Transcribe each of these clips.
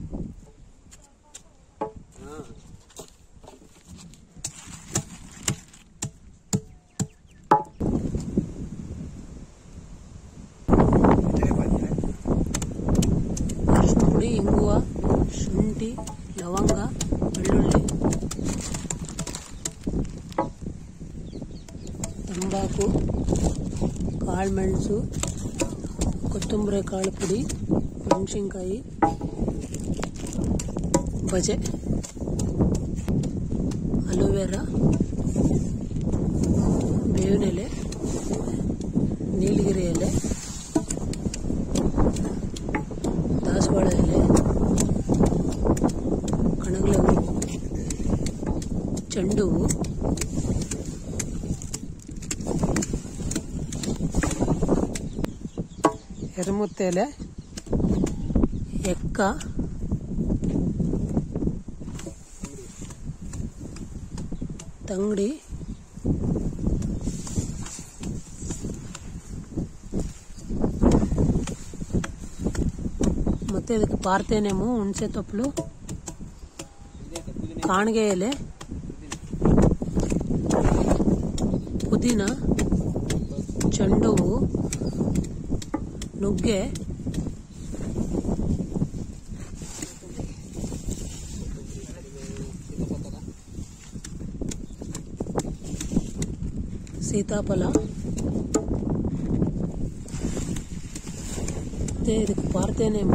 ಅರಿಶಿನ ಪುಡಿ ಇಂಗುವ ಶುಂಠಿ ಲವಂಗ ಬೆಳ್ಳುಳ್ಳಿ ತಂಬಾಕು ಕಾಳುಮೆಣಸು ಕೊತ್ತಂಬರಿ ಕಾಳು ಪುಡಿ ಮೆಣಸಿನ್ಕಾಯಿ ಬಜೆ ಅಲೋವೆರಾ ಬೇವಿನ ಎಲೆ ನೀಲಗಿರಿ ಎಲೆ ದಾಸವಾಳ ಎಲೆ ಕಣಗಲೆ ಹೂವು ಚೆಂಡು ಹೂವು ಎರಮುತ್ತೆ ಎಲೆ ಎಕ್ಕ ತಂಗಡಿ ಮತ್ತೆ ಇದಕ್ಕೆ ಪಾರ್ಥೇನೆಮು ಹುಣಸೆ ತೊಪ್ಪಲು ಕಾಣಿಗೆ ಎಲೆ ಪುದೀನ ಚೆಂಡು ಹೂವು ನುಗ್ಗೆ ಸೀತಾಫಲ ಮತ್ತೆ ಇದಕ್ಕೆ ಪಾರ್ಥೇನೆಮು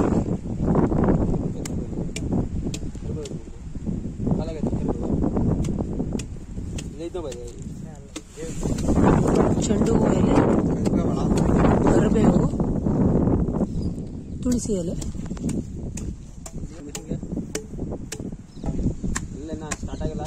ಚೆಂಡು ಹೂವು ಎಲೆ ಕರಿಬೇವು ತುಳಸಿ ಎಲೆ ಸ್ಟಾರ್ಟ್ ಆಗಿಲ್ಲ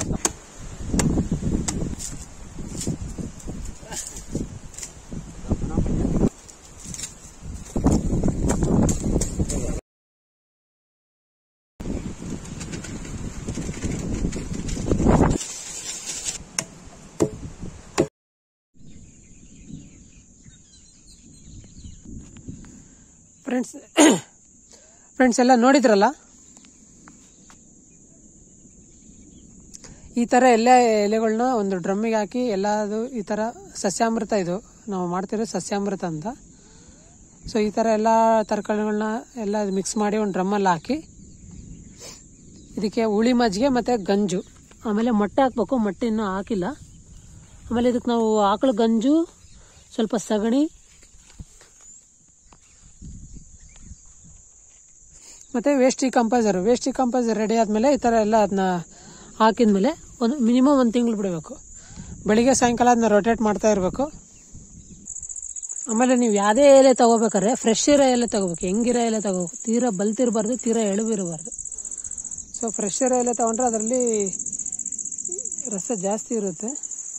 ಫ್ರೆಂಡ್ಸ್ ಫ್ರೆಂಡ್ಸ್ ಎಲ್ಲ ನೋಡಿದ್ರಲ್ಲ ಈ ಥರ ಎಲ್ಲ ಎಲೆಗಳನ್ನ ಒಂದು ಡ್ರಮ್ಮಿಗೆ ಹಾಕಿ ಎಲ್ಲದು ಈ ಥರ ಸಸ್ಯಾಮೃತ ಇದು ನಾವು ಮಾಡ್ತಿರೋ ಸಸ್ಯಾಮೃತ ಅಂತ ಸೊ ಈ ಥರ ಎಲ್ಲ ತರಕಾರಿಗಳನ್ನ ಎಲ್ಲ ಮಿಕ್ಸ್ ಮಾಡಿ ಒಂದು ಡ್ರಮ್ಮಲ್ಲಿ ಹಾಕಿ ಇದಕ್ಕೆ ಹುಳಿ ಮಜ್ಜಿಗೆ ಮತ್ತು ಗಂಜು ಆಮೇಲೆ ಮೊಟ್ಟೆ ಹಾಕ್ಬೇಕು ಮೊಟ್ಟೆ ಇನ್ನೂ ಹಾಕಿಲ್ಲ ಆಮೇಲೆ ಇದಕ್ಕೆ ನಾವು ಆಕಳು ಗಂಜು ಸ್ವಲ್ಪ ಸಗಣಿ ಮತ್ತು waste composer waste composer ready ಆದಮೇಲೆ ಈ ಥರ ಎಲ್ಲ ಅದನ್ನ ಹಾಕಿದ್ಮೇಲೆ ಒಂದು ಮಿನಿಮಮ್ ಒಂದು ತಿಂಗಳು ಬಿಡಬೇಕು ಬೆಳಿಗ್ಗೆ ಸಾಯಂಕಾಲ ಅದನ್ನ ರೊಟೇಟ್ ಮಾಡ್ತಾ ಇರಬೇಕು ಆಮೇಲೆ ನೀವು ಯಾವುದೇ ಎಲೆ ತಗೋಬೇಕಾದ್ರೆ ಫ್ರೆಶ್ ಇರೋ ಎಲೆ ತಗೋಬೇಕು ಹೆಂಗಿರೋ ಎಲೆ ತಗೋಬೇಕು ತೀರಾ ಬಲ್ತಿರಬಾರ್ದು ತೀರಾ ಎಳುಬಿರಬಾರ್ದು ಸೊ ಫ್ರೆಶ್ ಇರೋ ಎಲೆ ತಗೊಂಡ್ರೆ ಅದರಲ್ಲಿ ರಸ ಜಾಸ್ತಿ ಇರುತ್ತೆ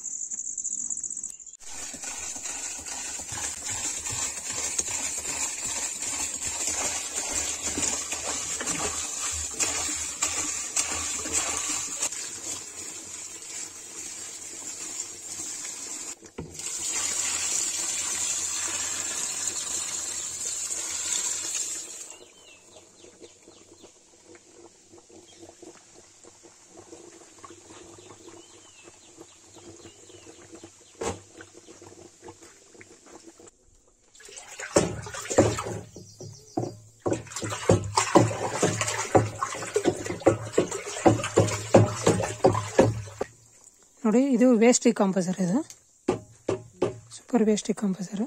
ನೋಡಿ ಇದು ವೇಸ್ಟ್ ಕಂಪೋಸರ್ ಇದು ಸೂಪರ್ ವೇಸ್ಟ್ ಕಂಪೋಸರ್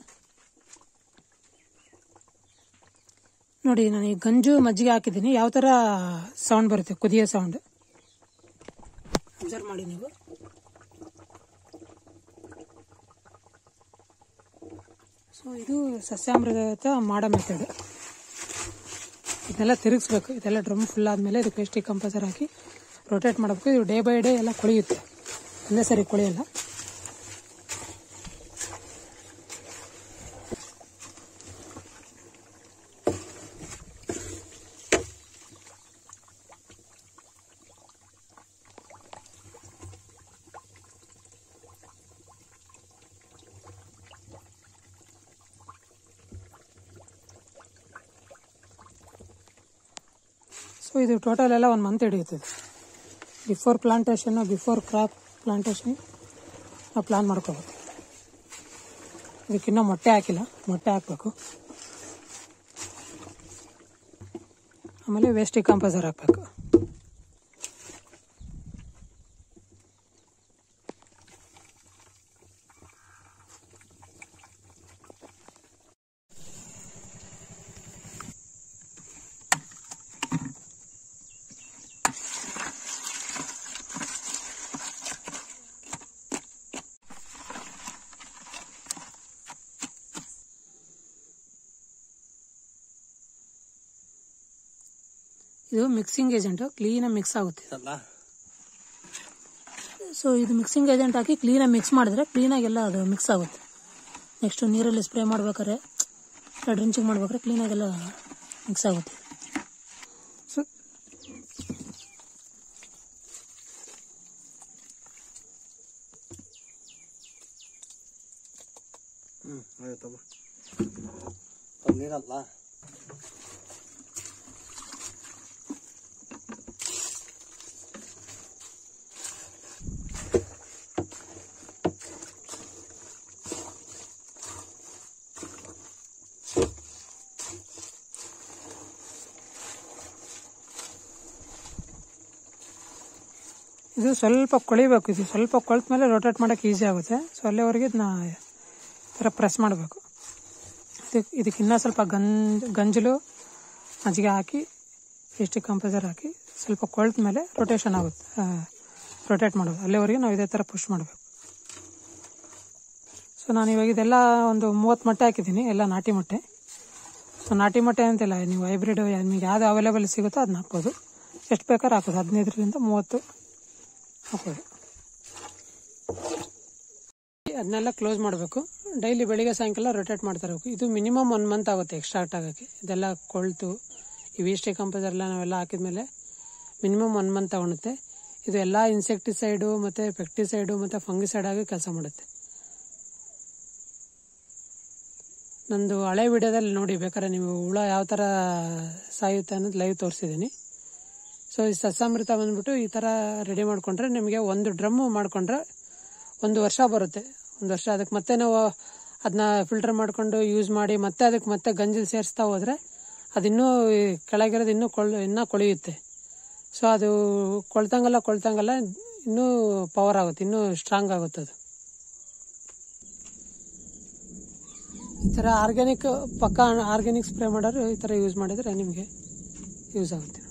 ನೋಡಿ ನಾನು ಈ ಗಂಜು ಮಜ್ಜಿಗೆ ಹಾಕಿದ್ದೀನಿ ಯಾವ ಥರ ಸೌಂಡ್ ಬರುತ್ತೆ ಕುದಿಯೋ ಸೌಂಡ್ ಅಬ್ಸರ್ವ್ ಮಾಡಿ ನೀವು ಸೊ ಇದು ಸಸ್ಯಾಮೃತ ಮಾಡೋ ಮೆಥಡ್ ಇದನ್ನೆಲ್ಲ ತಿರುಗಿಸ್ಬೇಕು ಇದೆಲ್ಲ ಡ್ರಮ್ ಫುಲ್ ಆದಮೇಲೆ ಇದಕ್ಕೆ ವೇಸ್ಟ್ ಕಂಪೋಸರ್ ಹಾಕಿ ರೊಟೇಟ್ ಮಾಡಬೇಕು ಇದು ಡೇ ಬೈ ಡೇ ಎಲ್ಲ ಕೊಳೆಯುತ್ತೆ ಒಂದೇ ಸರಿ ಕೊಳೆಯಲ್ಲ ಸೊ ಇದು ಟೋಟಲ್ ಎಲ್ಲ ಒಂದು ಮಂತ್ ಹಿಡಿಯುತ್ತದೆ before plantation before crop plantation ನಾವು ಪ್ಲಾನ್ ಮಾಡ್ಕೋಬೇಕು ಇದಕ್ಕಿನ್ನೂ ಮೊಟ್ಟೆ ಹಾಕಿಲ್ಲ ಮೊಟ್ಟೆ ಹಾಕಬೇಕು ಆಮೇಲೆ ವೇಸ್ಟ್ ಕಾಂಪೋಸರ್ ಹಾಕಬೇಕು ಇದು ಮಿಕ್ಸಿಂಗ್ ಏಜೆಂಟು ಕ್ಲೀನಾಗಿ ಮಿಕ್ಸ್ ಆಗುತ್ತೆ ಅಲ್ಲ ಸೊ ಇದು ಮಿಕ್ಸಿಂಗ್ ಏಜೆಂಟ್ ಹಾಕಿ ಕ್ಲೀನಾಗಿ ಮಿಕ್ಸ್ ಮಾಡಿದ್ರೆ ಕ್ಲೀನಾಗಿ ಎಲ್ಲ ಅದು ಮಿಕ್ಸ್ ಆಗುತ್ತೆ ನೆಕ್ಸ್ಟ್ ನೀರಲ್ಲಿ ಸ್ಪ್ರೇ ಮಾಡ್ಬೇಕಾದ್ರೆ ಇಲ್ಲ ಡ್ರಿಂಚಿಂಗ್ ಮಾಡ್ಬೇಕಾದ್ರೆ ಕ್ಲೀನಾಗೆಲ್ಲ ಮಿಕ್ಸ್ ಆಗುತ್ತೆ ಸೊ ಹ್ಞೂ ಆಯ್ತಮ್ಮ ಅದು ನೀರಲ್ಲ ಇದು ಸ್ವಲ್ಪ ಕೊಳಿಬೇಕು ಇದು ಸ್ವಲ್ಪ ಕೊಳ್ತ ಮೇಲೆ ರೊಟೇಟ್ ಮಾಡೋಕ್ಕೆ ಈಸಿ ಆಗುತ್ತೆ ಸೊ ಅಲ್ಲಿವರೆಗೆ ಇದನ್ನ ಈ ಥರ ಪ್ರೆಸ್ ಮಾಡಬೇಕು ಇದಕ್ಕೆ ಇದಕ್ಕೆ ಇನ್ನೂ ಸ್ವಲ್ಪ ಗಂಜ್ ಗಂಜಲು ಮಜ್ಜಿಗೆ ಹಾಕಿ ಎಷ್ಟು ಕಂಪೋಸರ್ ಹಾಕಿ ಸ್ವಲ್ಪ ಕೊಳ್ತ ಮೇಲೆ ರೊಟೇಷನ್ ಆಗುತ್ತೆ ರೊಟೇಟ್ ಮಾಡೋದು ಅಲ್ಲಿವರೆಗೆ ನಾವು ಇದೇ ಥರ ಪುಷ್ ಮಾಡಬೇಕು ಸೊ ನಾನು ಇವಾಗ ಇದೆಲ್ಲ ಒಂದು ಮೂವತ್ತು ಮೊಟ್ಟೆ ಹಾಕಿದ್ದೀನಿ ಎಲ್ಲ ನಾಟಿ ಮೊಟ್ಟೆ ಸೊ ನಾಟಿ ಮೊಟ್ಟೆ ಅಂತಿಲ್ಲ ನೀವು ಹೈಬ್ರಿಡ್ ನಿಮಗೆ ಯಾವುದು ಅವೈಲೇಬಲ್ ಸಿಗುತ್ತೋ ಅದನ್ನ ಹಾಕ್ಬೋದು ಎಷ್ಟು ಬೇಕಾದ್ರೂ ಹಾಕೋದು ಹದಿನೈದರಿಂದ ಮೂವತ್ತು ಹಾಕೋದು ಅದನ್ನೆಲ್ಲ ಕ್ಲೋಸ್ ಮಾಡಬೇಕು ಡೈಲಿ ಬೆಳಿಗ್ಗೆ ಸಾಯಂಕಾಲ ರೊಟೇಟ್ ಮಾಡ್ತಾ ಇರಬೇಕು ಇದು ಮಿನಿಮಮ್ ಒನ್ ಮಂತ್ ಆಗುತ್ತೆ ಎಕ್ಸ್ಟ್ರಾಕ್ಟ್ ಆಗೋಕ್ಕೆ ಇದೆಲ್ಲ ಕೊಳ್ತು ಈ ವೇಸ್ಟ್ ಕಂಪೋಸರ್ ಎಲ್ಲ ನಾವೆಲ್ಲ ಹಾಕಿದ್ಮೇಲೆ ಮಿನಿಮಮ್ ಒನ್ ಮಂತ್ ತಗೊಳುತ್ತೆ ಇದು ಎಲ್ಲ ಇನ್ಸೆಕ್ಟಿಸೈಡು ಮತ್ತು ಪೆಕ್ಟಿಸೈಡು ಮತ್ತು ಫಂಗಿಸೈಡ್ ಆಗಿ ಕೆಲಸ ಮಾಡುತ್ತೆ ನಂದು ಹಳೆ ವಿಡಿಯೋದಲ್ಲಿ ನೋಡಿ ಬೇಕಾದ್ರೆ ನೀವು ಹುಳ ಯಾವ ಥರ ಸಾಯುತ್ತೆ ಅನ್ನೋದು ಲೈವ್ ತೋರಿಸಿದ್ದೀನಿ ಸೊ ಈ ಸಸ್ಯಾಮೃತ ಬಂದ್ಬಿಟ್ಟು ಈ ಥರ ರೆಡಿ ಮಾಡಿಕೊಂಡ್ರೆ ನಿಮಗೆ ಒಂದು ಡ್ರಮ್ಮು ಮಾಡಿಕೊಂಡ್ರೆ ಒಂದು ವರ್ಷ ಬರುತ್ತೆ ಒಂದು ವರ್ಷ ಅದಕ್ಕೆ ಮತ್ತೆ ನಾವು ಅದನ್ನ ಫಿಲ್ಟರ್ ಮಾಡಿಕೊಂಡು ಯೂಸ್ ಮಾಡಿ ಮತ್ತೆ ಅದಕ್ಕೆ ಮತ್ತೆ ಗಂಜಲು ಸೇರಿಸ್ತಾ ಹೋದರೆ ಅದಿನ್ನೂ ಈ ಕೆಳಗಿರೋದು ಇನ್ನೂ ಕೊಳ್ ಇನ್ನೂ ಕೊಳೆಯುತ್ತೆ ಸೊ ಅದು ಕೊಳ್ತಂಗಲ್ಲ ಕೊಳ್ತಂಗಲ್ಲ ಇನ್ನೂ ಪವರ್ ಆಗುತ್ತೆ ಇನ್ನೂ ಸ್ಟ್ರಾಂಗ್ ಆಗುತ್ತೆ ಅದು ಈ ಥರ ಆರ್ಗ್ಯಾನಿಕ್ ಪಕ್ಕ ಆರ್ಗ್ಯಾನಿಕ್ ಸ್ಪ್ರೇ ಮಾಡೋರು ಈ ಥರ ಯೂಸ್ ಮಾಡಿದರೆ ನಿಮಗೆ ಯೂಸ್ ಆಗುತ್ತೆ